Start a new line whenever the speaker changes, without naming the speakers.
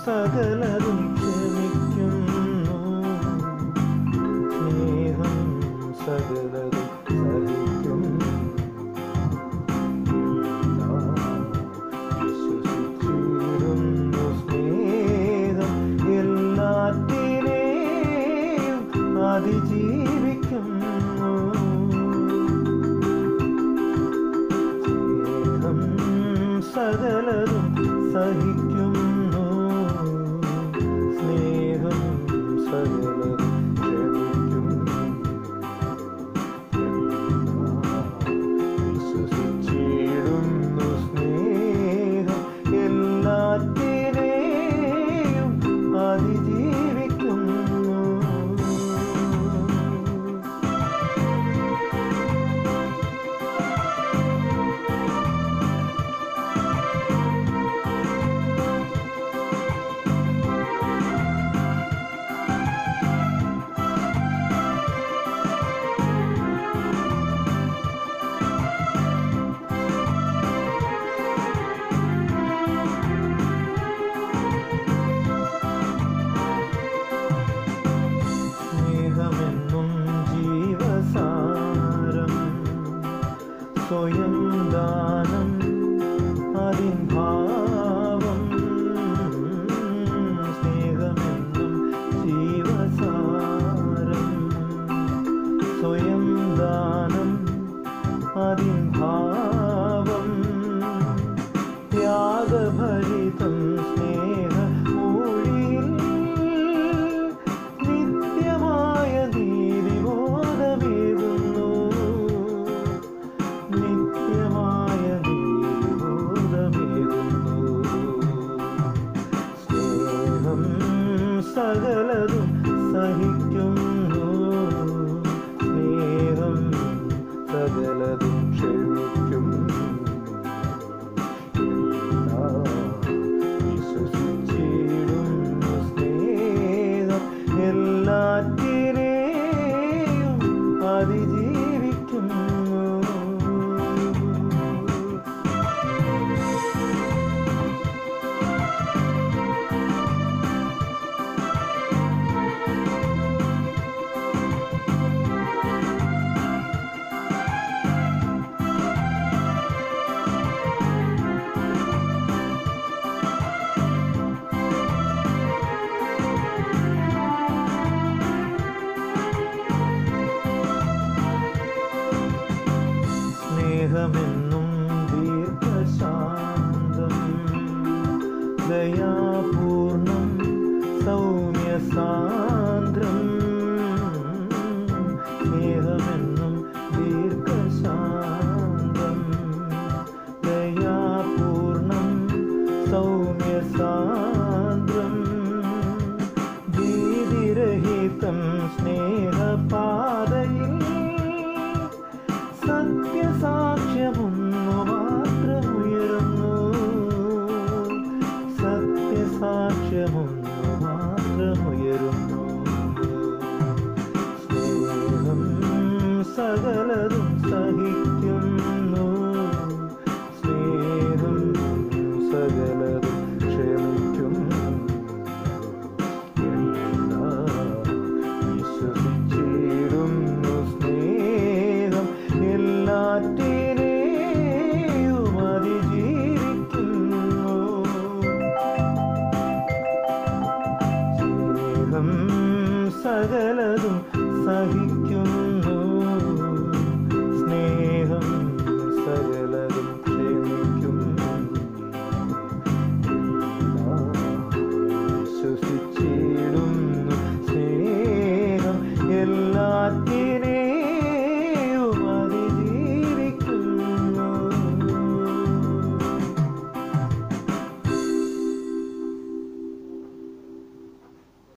സകലതും ക്ഷമിക്കുന്നു സ്നേഹം സകലതും സഹിക്കുന്നു വിശ്വസിച്ചിരുന്നു സ്നേഹം എല്ലാത്തിനെയും അതിജീവിക്കുന്നു സ്നേഹം സകലതും സഹിക്കുന്നു സ്നേഹം സകലതും ക്ഷമിക്കുന്നു വിശ്വസിച്ചിടുന്നു സ്നേഹം എല്ലാത്തിനെയും അതിജീവിക്കുന്നു സ്നേഹമെന്നും ജീവസാരം സ്വയം ദാനം അതിൻ ഭാവം സ്നേഹമെന്നും ജീവസാരം സ്വയം ദാനം അതിൻ ഭാവം ത്യാഗഭരിതം സ്നേഹ ഊഴിയിൽ നിത്യമായ നീതിബോധമേകുന്നു നിത്യമായ നീതിബോധമേകുന്നു സ്നേഹം സകലതും സഹിക്കുന്നു സ്നേഹം സകലതും ക്ഷമിക്കുന്നു വിശ്വസിച്ചിടുന്നു സ്നേഹം എല്ലാറ്റിനെയും അതിജീവിക്കുന്നു സ്നേഹമെന്നും ദീർഘശാന്തം ദയാപൂർണം സൗമ്യസാന്ദ്രം സ്നേഹമെന്നും ദീർഘശാന്തം ദയാപൂർണം സൗമ്യസാന്ദ്രം ഭീതിരഹിതം സ്നേഹപാതയിൽ സത്യസാക്ഷ്യമൊന്നു മാത്രമുയരുന്നു സത്യസാക്ഷ്യമൊന്നു